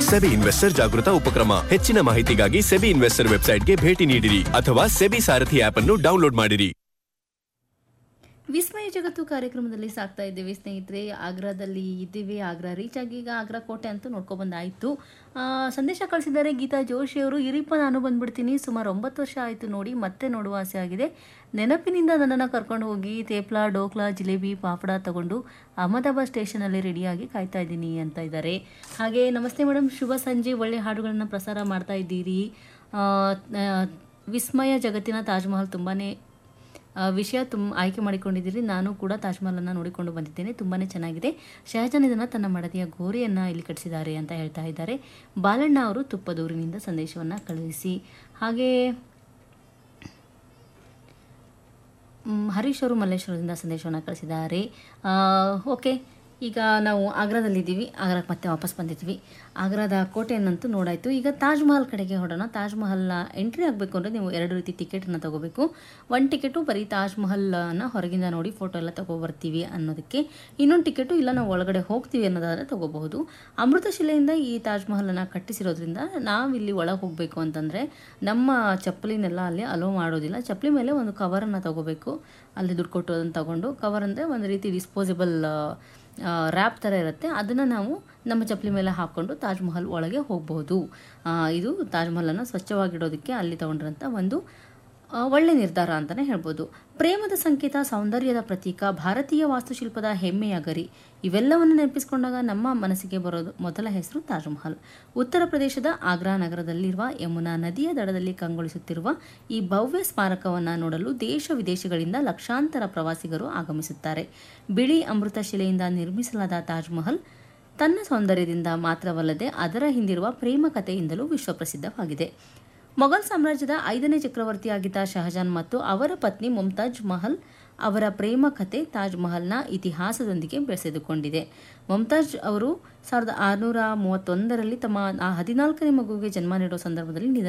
SEBI investor ಜಾಗೃತ ಉಪಕ್ರಮ ಹೆಚ್ಚಿನ ಮಾಹಿತಿಗಾಗಿ ಸೆಬಿ ಇನ್ವೆಸ್ಟರ್ ವೆಬ್ಸೈಟ್ಗೆ ಭೇಟಿ ನೀಡಿರಿ ಅಥವಾ ಸೆಬಿ ಸಾರಥಿ ಆಪ್ ಅನ್ನು ಡೌನ್ಲೋಡ್ ಮಾಡಿರಿ ವಿಸ್ಮಯ ಜಗತ್ತು ಕಾರ್ಯಕ್ರಮದಲ್ಲಿ ಸಾಕ್ತಾ ಇದ್ದೇವೆ ಸ್ನೇಹಿತರೆ ಆಗ್ರಾದಲ್ಲಿ ಇದ್ದೀವಿ ಆಗ್ರಾ ರೀಚ್ ಆಗಿ ಈಗ ಆಗ್ರಾ ಕೋಟೆ ಅಂತೂ ನೋಡ್ಕೊಬಂದಾಯಿತು ಸಂದೇಶ ಕಳಿಸಿದ್ದಾರೆ ಗೀತಾ ಜೋಶಿ ಅವರು ಇರಿಪ್ಪ ನಾನು ಬಂದ್ಬಿಡ್ತೀನಿ ಸುಮಾರು ಒಂಬತ್ತು ವರ್ಷ ಆಯಿತು ನೋಡಿ ಮತ್ತೆ ನೋಡುವ ಆಸೆ ಆಗಿದೆ ನೆನಪಿನಿಂದ ನನ್ನನ್ನು ಕರ್ಕೊಂಡು ಹೋಗಿ ತೇಪ್ಲ ಡೋಕ್ಲಾ ಜಿಲೇಬಿ ಪಾಪಡ ತಗೊಂಡು ಅಹಮದಾಬಾದ್ ಸ್ಟೇಷನಲ್ಲಿ ರೆಡಿಯಾಗಿ ಕಾಯ್ತಾ ಇದ್ದೀನಿ ಅಂತ ಇದ್ದಾರೆ ಹಾಗೆ ನಮಸ್ತೆ ಮೇಡಮ್ ಶುಭ ಸಂಜೆ ಒಳ್ಳೆ ಹಾಡುಗಳನ್ನು ಪ್ರಸಾರ ಮಾಡ್ತಾ ಇದ್ದೀರಿ ಆ, ಆ, ವಿಸ್ಮಯ ಜಗತ್ತಿನ ತಾಜ್ ಮಹಲ್ ತುಂಬಾ ಆ, ವಿಷಯ ತುಂಬ ಆಯ್ಕೆ ಮಾಡಿಕೊಂಡಿದ್ದೀರಿ ನಾನು ಕೂಡ ತಾಜ್ ಮಹಲನ್ನು ನೋಡಿಕೊಂಡು ಬಂದಿದ್ದೇನೆ ತುಂಬಾ ಚೆನ್ನಾಗಿದೆ ಶಹಜಾನ್ ಇದನ್ನು ತನ್ನ ಮಡದಿಯ ಗೋರಿಯನ್ನು ಇಲ್ಲಿ ಕಟ್ಟಿಸಿದ್ದಾರೆ ಅಂತ ಹೇಳ್ತಾ ಇದ್ದಾರೆ ಬಾಲಣ್ಣ ಅವರು ತುಪ್ಪದೂರಿನಿಂದ ಸಂದೇಶವನ್ನು ಕಳುಹಿಸಿ ಹಾಗೆ ಮ್, ಹರೀಶ್ ಅವರು ಮಲ್ಲೇಶ್ವರದಿಂದ ಸಂದೇಶವನ್ನು ಕಳಿಸಿದ್ದಾರೆ ಆ, ಓಕೆ ಈಗ ನಾವು ಆಗ್ರಾದಲ್ಲಿದ್ದೀವಿ ಆಗ್ರಾಕ್ಕೆ ಮತ್ತೆ ವಾಪಸ್ ಬಂದಿದ್ವಿ ಆಗ್ರಾದ ಕೋಟೆಯನ್ನಂತೂ ನೋಡಾಯಿತು ಈಗ ತಾಜ್ ಮಹಲ್ ಕಡೆಗೆ ಹೊಡೋಣ ತಾಜ್ ಮಹಲ್ನ ಎಂಟ್ರಿ ಆಗಬೇಕು ಅಂದರೆ ನೀವು ಎರಡು ರೀತಿ ಟಿಕೆಟನ್ನು ತಗೋಬೇಕು ಒಂದು ಟಿಕೆಟು ಬರೀ ತಾಜ್ ಮಹಲ್ನ ಹೊರಗಿಂದ ನೋಡಿ ಫೋಟೋ ಎಲ್ಲ ತಗೊಬರ್ತೀವಿ ಅನ್ನೋದಕ್ಕೆ ಇನ್ನೊಂದು ಟಿಕೆಟು ಇಲ್ಲ ನಾವು ಒಳಗಡೆ ಹೋಗ್ತೀವಿ ಅನ್ನೋದಾದರೆ ತಗೋಬಹುದು ಅಮೃತಶಿಲೆಯಿಂದ ಈ ತಾಜ್ ಮಹಲನ್ನು ಕಟ್ಟಿಸಿರೋದ್ರಿಂದ ನಾವಿಲ್ಲಿ ಒಳಗೆ ಹೋಗಬೇಕು ಅಂತಂದರೆ ನಮ್ಮ ಚಪ್ಪಲಿನೆಲ್ಲ ಅಲ್ಲಿ ಅಲೋ ಮಾಡೋದಿಲ್ಲ ಚಪ್ಪಲಿ ಮೇಲೆ ಒಂದು ಕವರನ್ನು ತಗೋಬೇಕು ಅಲ್ಲಿ ದುಡ್ಡು ಕೊಟ್ಟು ಅದನ್ನು ತಗೊಂಡು ಕವರ್ ಅಂದರೆ ಒಂದು ರೀತಿ ಡಿಸ್ಪೋಸಿಬಲ್ ರ್ಯಾಪ್ ಥರ ಇರುತ್ತೆ ಅದನ್ನು ನಾವು ನಮ್ಮ ಚಪ್ಪಲಿ ಮೇಲೆ ಹಾಕ್ಕೊಂಡು ತಾಜ್ ಮಹಲ್ ಒಳಗೆ ಹೋಗಬಹುದು ಇದು ತಾಜ್ ಮಹಲನ್ನು ಸ್ವಚ್ಛವಾಗಿಡೋದಕ್ಕೆ ಅಲ್ಲಿ ತಗೊಂಡ್ರಂಥ ಒಂದು ಆ, ಒಳ್ಳೆ ನಿರ್ಧಾರ ಅಂತಲೇ ಹೇಳ್ಬೋದು ಪ್ರೇಮದ ಸಂಕೇತ ಸೌಂದರ್ಯದ ಪ್ರತೀಕ ಭಾರತೀಯ ವಾಸ್ತುಶಿಲ್ಪದ ಹೆಮ್ಮೆಯ ಗರಿ ಇವೆಲ್ಲವನ್ನು ನೆನಪಿಸಿಕೊಂಡಾಗ ನಮ್ಮ ಮನಸ್ಸಿಗೆ ಬರೋದು ಮೊದಲ ಹೆಸರು ತಾಜ್ ಮಹಲ್ ಉತ್ತರ ಪ್ರದೇಶದ ಆಗ್ರಾ ನಗರದಲ್ಲಿರುವ ಯಮುನಾ ನದಿಯ ದಡದಲ್ಲಿ ಕಂಗೊಳಿಸುತ್ತಿರುವ ಈ ಭವ್ಯ ಸ್ಮಾರಕವನ್ನು ನೋಡಲು ದೇಶ ವಿದೇಶಗಳಿಂದ ಲಕ್ಷಾಂತರ ಪ್ರವಾಸಿಗರು ಆಗಮಿಸುತ್ತಾರೆ ಬಿಳಿ ಅಮೃತ ಶಿಲೆಯಿಂದ ನಿರ್ಮಿಸಲಾದ ತಾಜ್ ಮಹಲ್ ತನ್ನ ಸೌಂದರ್ಯದಿಂದ ಮಾತ್ರವಲ್ಲದೆ ಅದರ ಹಿಂದಿರುವ ಪ್ರೇಮ ಕಥೆಯಿಂದಲೂ ವಿಶ್ವಪ್ರಸಿದ್ಧವಾಗಿದೆ ಮೊಘಲ್ ಸಾಮ್ರಾಜ್ಯದ ಐದನೇ ಚಕ್ರವರ್ತಿಯಾಗಿದ್ದ ಶಹಜಾನ್ ಮತ್ತು ಅವರ ಪತ್ನಿ ಮುಮ್ತಾಜ್ ಮಹಲ್ ಅವರ ಪ್ರೇಮ ಕಥೆ ತಾಜ್ ಮಹಲ್ನ ಇತಿಹಾಸದೊಂದಿಗೆ ಬೆಸೆದುಕೊಂಡಿದೆ ಮುಮ್ತಾಜ್ ಅವರು ಸಾವಿರದ ಆರುನೂರ ಮೂವತ್ತೊಂದರಲ್ಲಿ ತಮ್ಮ ಆ ಹದಿನಾಲ್ಕನೇ ಮಗುವಿಗೆ ಜನ್ಮ ನೀಡುವ ಸಂದರ್ಭದಲ್ಲಿ ನಿಧನ